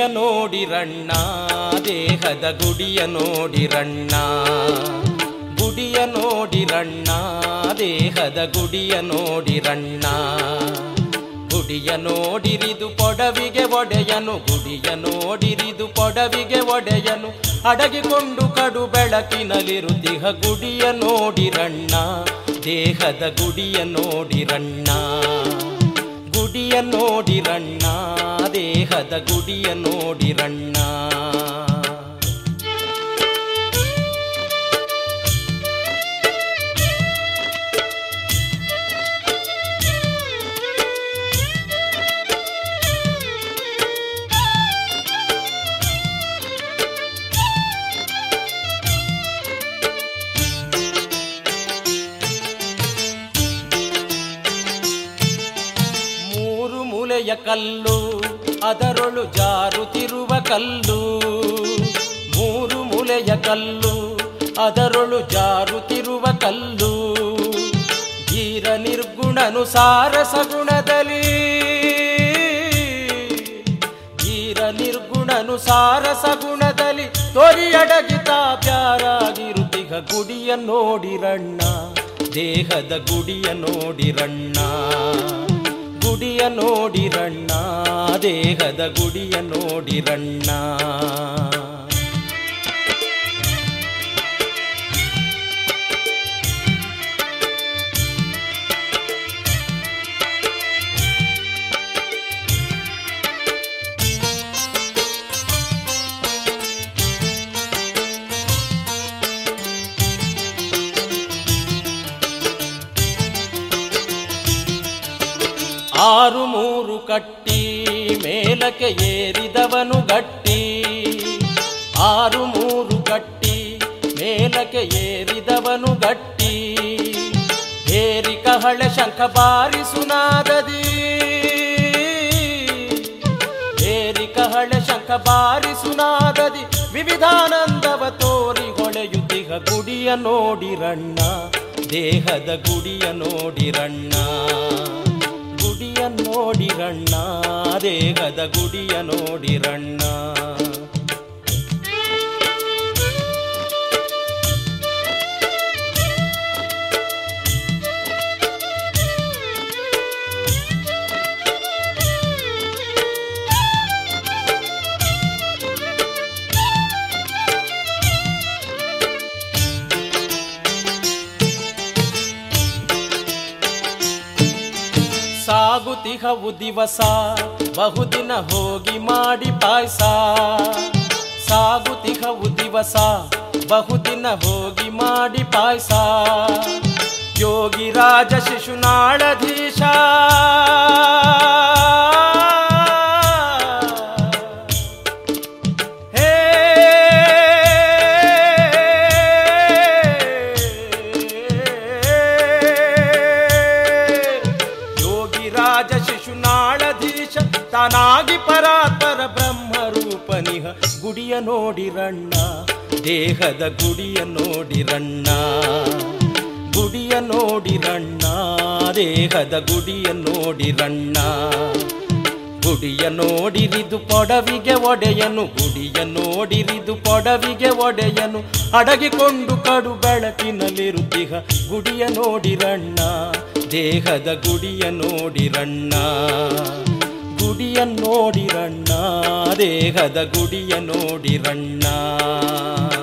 ನೋಡಿರಣ್ಣ ದೇಹದ ಗುಡಿಯ ನೋಡಿರಣ್ಣ ಗುಡಿಯ ನೋಡಿರಣ್ಣ ದೇಹದ ಗುಡಿಯ ನೋಡಿರಣ್ಣ ಗುಡಿಯ ನೋಡಿರಿದು ಪೊಡವಿಗೆ ಒಡೆಯನು ಗುಡಿಯ ನೋಡಿರಿದು ಪೊಡವಿಗೆ ಒಡೆಯನು ಅಡಗಿಕೊಂಡು ಕಡು ಬೆಳಕಿನಲ್ಲಿರುತ್ತಿಹ ಗುಡಿಯ ನೋಡಿರಣ್ಣ ದೇಹದ ಗುಡಿಯ ನೋಡಿರಣ್ಣ ಗುಡಿಯ ನೋಡಿರಣ್ಣ ದೇಹದ ಗುಡಿಯ ನೋಡಿರಣ್ಣ ಮೂರು ಮೂಲೆಯ ಕಲ್ಲು ಅದರೊಳು ಜಾರುತ್ತಿರುವ ಕಲ್ಲು ಮೂರು ಮೂಲೆಯ ಕಲ್ಲು ಅದರೊಳು ಜಾರುತ್ತಿರುವ ಕಲ್ಲು ಧೀರ ನಿರ್ಗುಣನುಸಾರ ಸಗುಣದಲ್ಲಿ ಧೀರ ನಿರ್ಗುಣನುಸಾರ ಸಗುಣದಲ್ಲಿ ತೊರಿಯಡಗಿತ ಪ್ಯಾರಾಗಿರುತ್ತಿಗ ಗುಡಿಯ ನೋಡಿರಣ್ಣ ದೇಹದ ಗುಡಿಯ ನೋಡಿರಣ್ಣ ಗುಡಿಯ ನೋಡಿರಣ್ಣ ದೇಹದ ಗುಡಿಯ ನೋಡಿರಣ್ಣ ಆರು ಮೂರು ಕಟ್ಟಿ ಮೇಲಕ್ಕೆ ಏರಿದವನು ಗಟ್ಟಿ ಆರು ಮೂರು ಕಟ್ಟಿ ಮೇಲಕ್ಕೆ ಏರಿದವನು ಗಟ್ಟಿ ಏರಿ ಕಹಳೆ ಶಂಖ ಬಾರಿಸುನಾದದಿ ಏರಿ ಕಹಳೆ ಶಂಖ ಬಾರಿಸುನಾದದಿ ವಿವಿಧಾನಂದವ ತೋರಿ ಹೊಳೆಯುತ್ತಿಗ ಗುಡಿಯ ನೋಡಿರಣ್ಣ ದೇಹದ ಗುಡಿಯ ನೋಡಿರಣ್ಣ ಗುಡಿಯ ನೋಡಿರಣ್ಣ ದೇಹದ ಗುಡಿಯ ನೋಡಿರಣ್ಣ ಸಾಗುತಿಹವು ದಿವಸ ಬಹುದಿನ ಹೋಗಿ ಮಾಡಿ ಪಾಯಸ ಸಾಗುತಿಹವು ದಿವಸ ಬಹುದಿನ ಹೋಗಿ ಮಾಡಿ ಪಾಯಸ ಯೋಗಿ ರಾಜ ಶಿಶುನಾಳಧೀಶ ಹೇ ಯೋಗಿ ರಾಜ ಶಿಶುನಾಳಧೀಶ ತಾನಾಗಿ ಪರಾತ್ಪರ ಬ್ರಹ್ಮರೂಪನಿಹ ಗುಡಿಯ ನೋಡಿರಣ್ಣ ದೇಹದ ಗುಡಿಯ ನೋಡಿರಣ್ಣ ಗುಡಿಯ ನೋಡಿರಣ್ಣ ದೇಹದ ಗುಡಿಯ ನೋಡಿರಣ್ಣ ಗುಡಿಯ ನೋಡಿರಿದು ಪೊಡವಿಗೆ ಒಡೆಯನು ಗುಡಿಯ ನೋಡಿರಿದು ಪೊಡವಿಗೆ ಒಡೆಯನು ಅಡಗಿಕೊಂಡು ಕಡು ಬೆಳಕಿನಲ್ಲಿರುತ್ತಿಹ ಗುಡಿಯ ನೋಡಿರಣ್ಣ ದೇಹದ ಗುಡಿಯ ನೋಡಿರಣ್ಣ ಗುಡಿಯ ನೋಡಿರಣ್ಣ ದೇಹದ ಗುಡಿಯ ನೋಡಿರಣ್ಣ